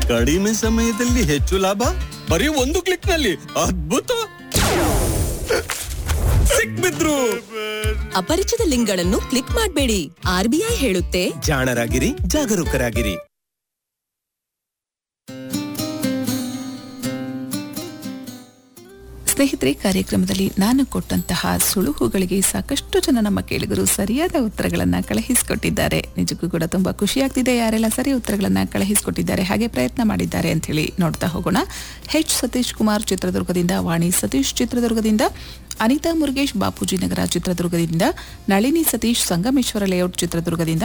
ಕಡಿಮೆ ಸಮಯದಲ್ಲಿ ಹೆಚ್ಚು ಲಾಭ ಬರೀ ಒಂದು ಕ್ಲಿಕ್ ನಲ್ಲಿ ಅದ್ಭುತ ಸಿಕ್ಬಿದ್ರು ಅಪರಿಚಿತ ಲಿಂಕ್ಗಳನ್ನು ಕ್ಲಿಕ್ ಮಾಡಬೇಡಿ ಆರ್ಬಿಐ ಹೇಳುತ್ತೆ ಜಾಣರಾಗಿರಿ ಜಾಗರೂಕರಾಗಿರಿ ಸ್ನೇಹಿತರೆ ಕಾರ್ಯಕ್ರಮದಲ್ಲಿ ನಾನು ಕೊಟ್ಟಂತಹ ಸುಳುಹುಗಳಿಗೆ ಸಾಕಷ್ಟು ಜನ ನಮ್ಮ ಕೇಳಿಗರು ಸರಿಯಾದ ಉತ್ತರಗಳನ್ನ ಕಳುಹಿಸಿಕೊಟ್ಟಿದ್ದಾರೆ ನಿಜಕ್ಕೂ ಕೂಡ ತುಂಬಾ ಖುಷಿಯಾಗ್ತಿದೆ ಯಾರೆಲ್ಲ ಸರಿ ಉತ್ತರಗಳನ್ನ ಕಳುಹಿಸಿಕೊಟ್ಟಿದ್ದಾರೆ ಹಾಗೆ ಪ್ರಯತ್ನ ಮಾಡಿದ್ದಾರೆ ಅಂತ ಹೇಳಿ ನೋಡ್ತಾ ಹೋಗೋಣ ಹೆಚ್ ಸತೀಶ್ ಕುಮಾರ್ ಚಿತ್ರದುರ್ಗದಿಂದ ವಾಣಿ ಸತೀಶ್ ಚಿತ್ರದುರ್ಗದಿಂದ ಅನಿತಾ ಮುರುಗೇಶ್ ಬಾಪೂಜಿ ನಗರ ಚಿತ್ರದುರ್ಗದಿಂದ ನಳಿನಿ ಸತೀಶ್ ಸಂಗಮೇಶ್ವರ ಲೇಔಟ್ ಚಿತ್ರದುರ್ಗದಿಂದ